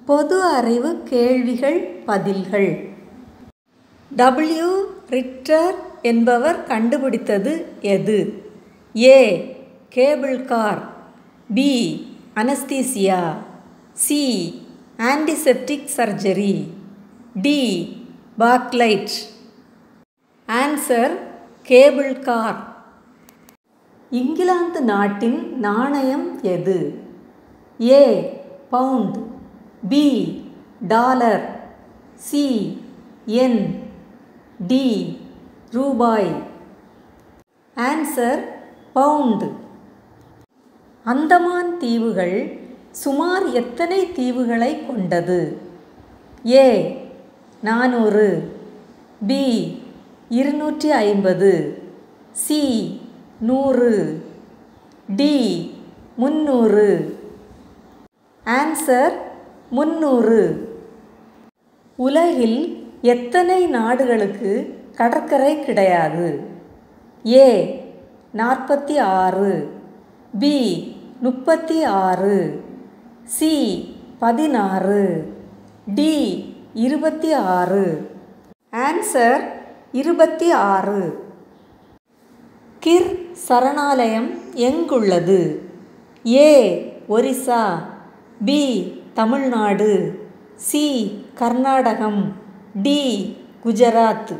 பொது அறிவு கேள்விகள் பதில்கள் டபிள்யூ ரிக்டர் என்பவர் கண்டுபிடித்தது எது A cable car B anaesthesia C antiseptic surgery D backlight answer cable car England நாட்டின் நாணயம் எது A pound B dollar C N D ரூபாய் ஆன்சர் பவுண்ட் அந்தமான் தீவுகள் சுமார் எத்தனை தீவுகளை கொண்டது ஏ நானூறு பி இருநூற்றி ஐம்பது சி நூறு டி முன்னூறு ஆன்சர் முன்னூறு உலகில் எத்தனை நாடுகளுக்கு கடற்கரை கிடையாது ஏ நாற்பத்தி ஆறு பி முப்பத்தி ஆறு சி பதினாறு டி இருபத்தி ஆறு ஆன்சர் இருபத்தி ஆறு கிர் சரணாலயம் எங்குள்ளது A Orissa B Tamil Nadu C Karnatakam D Gujarat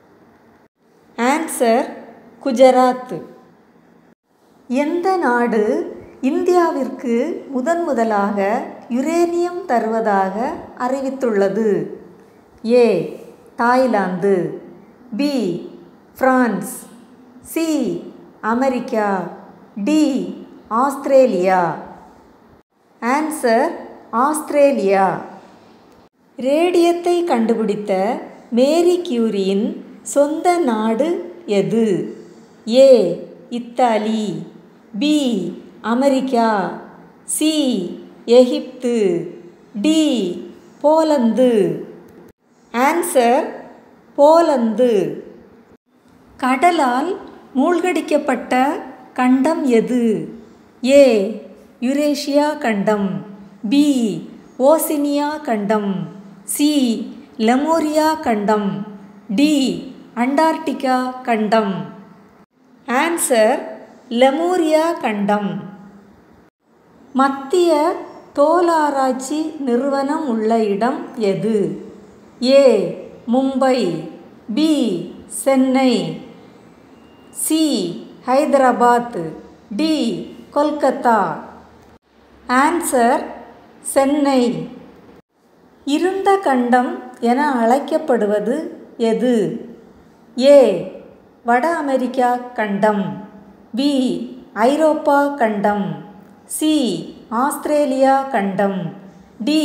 answer Gujarat எந்த நாடு இந்தியாவிற்கு முதன் முதலாக யுரேனியம் தருவதாக அறிவித்துள்ளது A Thailand B France C America D Australia answer Australia ரேடியத்தை கண்டுபிடித்த மேரி கியூரியின் சொந்த நாடு எது A Italy B America C Egypt D Poland answer Poland கடலால் மூழ்கடிக்கப்பட்ட கண்டம் எது ஏ யுரேஷியா கண்டம் பி ஓசினியா கண்டம் சி லெமோரியா கண்டம் டி அண்டார்டிகா கண்டம் ஆன்சர் லெமூரியா கண்டம் மத்திய தோலாராய்ச்சி நிறுவனம் உள்ள இடம் எது A Mumbai B Chennai C Hyderabad D Kolkata answer Chennai இருண்ட கண்டம் என அழைக்கப்படுவது எது ஏ வட அமெரிக்கா கண்டம் பி ஐரோப்பா கண்டம் சி ஆஸ்திரேலியா கண்டம் டி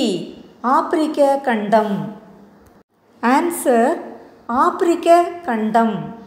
ஆப்பிரிக்க கண்டம் ஆன்சர் ஆப்பிரிக்க கண்டம்